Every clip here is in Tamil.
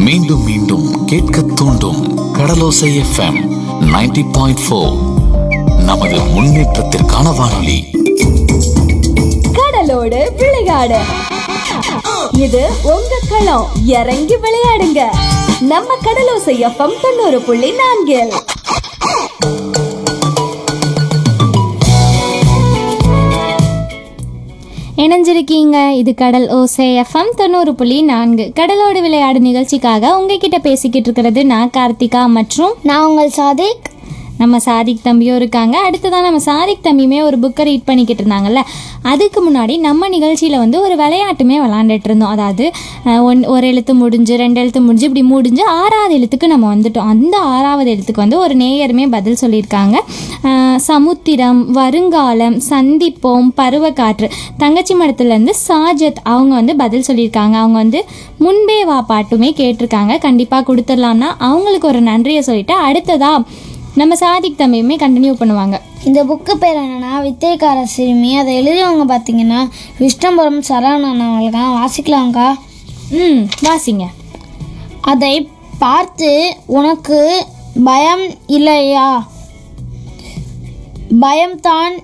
மீண்டும் மீண்டும் கேட்க தூண்டும் கடலோசை எஃப்எம் 90.4 பாயிண்ட் ஃபோர் நமது முன்னேற்றத்திற்கான வானொலி கடலோடு விளையாடு இது உங்க களம் இறங்கி விளையாடுங்க நம்ம கடலோசை எஃப்எம் தொண்ணூறு புள்ளி நான்கில் இணைஞ்சிருக்கீங்க இது கடல் ஓசை எஃப்எம் தொண்ணூறு புள்ளி நான்கு கடலோடு விளையாடு நிகழ்ச்சிக்காக உங்ககிட்ட பேசிக்கிட்டு இருக்கிறது நான் கார்த்திகா மற்றும் நான் உங்கள் சாதிக் நம்ம சாதிக் தம்பியும் இருக்காங்க அடுத்ததான் நம்ம சாதிக் தம்பியுமே ஒரு புக்கை ரீட் பண்ணிக்கிட்டு இருந்தாங்கல்ல அதுக்கு முன்னாடி நம்ம நிகழ்ச்சியில் வந்து ஒரு விளையாட்டுமே விளாண்டுட்டு இருந்தோம் அதாவது அஹ், ஒன் ஒரு எழுத்து முடிஞ்சு ரெண்டு எழுத்து முடிஞ்சு இப்படி முடிஞ்சு ஆறாவது எழுத்துக்கு நம்ம வந்துட்டோம் அந்த ஆறாவது எழுத்துக்கு வந்து ஒரு நேயருமே பதில் சொல்லியிருக்காங்க அஹ், சமுத்திரம் வருங்காலம் சந்திப்போம் பருவக்காற்று தங்கச்சி மடத்துலேருந்து சாஜத் அவங்க வந்து பதில் சொல்லியிருக்காங்க அவங்க வந்து முன்பே வா பாட்டுமே கேட்டிருக்காங்க கண்டிப்பாக கொடுத்துடலாம்னா அவங்களுக்கு ஒரு நன்றியை சொல்லிட்டு அடுத்ததா நம்ம சாதிக் தம்பியுமே கண்டினியூ பண்ணுவாங்க இந்த புக்கு பேர் என்னன்னா வித்தைக்கார சிறுமி அதை எழுதியவங்க பார்த்தீங்கன்னா விஷ்ணபுரம் சரவணன் அவங்களுக்கா வாசிக்கலாம்க்கா ம் வாசிங்க அதை பார்த்து உனக்கு பயம் இல்லையா பயம்தான்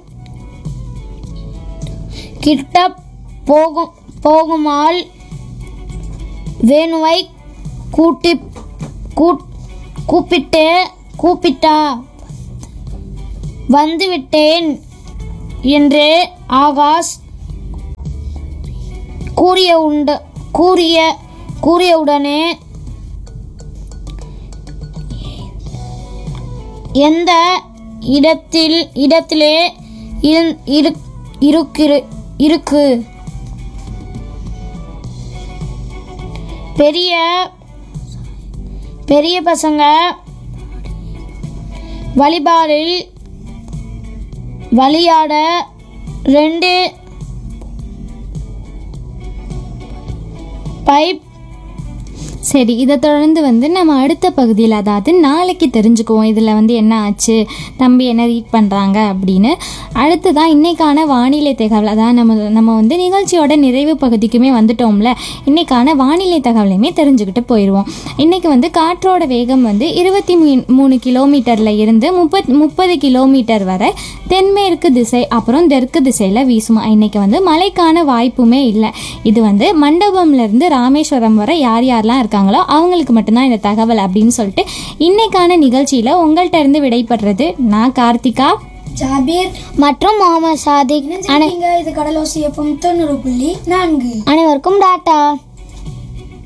கிட்ட போகும் போகுமால் வேணுவை கூட்டி கூட் கூப்பிட்டு கூப்பிட்டா வந்துவிட்டேன் என்று ஆகாஷ் கூறிய உண்ட கூறிய கூறியவுடனே எந்த இடத்தில் இடத்திலே இரு- இரு- இருக்கிற- இருக்கு பெரிய பெரிய பசங்க வழிபாடில் விளையாட ரெண்டு பைப் சரி இதை தொடர்ந்து வந்து நம்ம அடுத்த பகுதியில் அதாவது நாளைக்கு தெரிஞ்சுக்குவோம் இதில் வந்து என்ன ஆச்சு தம்பி என்ன ரீட் பண்ணுறாங்க அப்படின்னு அடுத்ததான் இன்னைக்கான வானிலை தகவல் அதான் நம்ம நம்ம வந்து நிகழ்ச்சியோட நிறைவு பகுதிக்குமே வந்துட்டோம்ல இன்னைக்கான வானிலை தகவலையுமே தெரிஞ்சுக்கிட்டு போயிடுவோம் இன்னைக்கு வந்து காற்றோட வேகம் வந்து இருபத்தி மூணு கிலோமீட்டரில் இருந்து முப்பத் முப்பது கிலோமீட்டர் வரை தென்மேற்கு திசை அப்புறம் தெற்கு திசையில் வீசுமா இன்னைக்கு வந்து மழைக்கான வாய்ப்புமே இல்லை இது வந்து மண்டபம்ல இருந்து ராமேஸ்வரம் வரை யார் யாரெல்லாம் இருக்காங்களோ அவங்களுக்கு மட்டும்தான் இந்த தகவல் அப்படின்னு சொல்லிட்டு இன்னைக்கான நிகழ்ச்சியில் உங்கள்கிட்ட இருந்து விடைபெறுறது நான் கார்த்திகா ஜாபீர் மற்றும் முகமது சாதிக் அனை- இது கடலோசி எஃப்எம் தொண்ணூறு புள்ளி நான்கு அனைவருக்கும் டாட்டா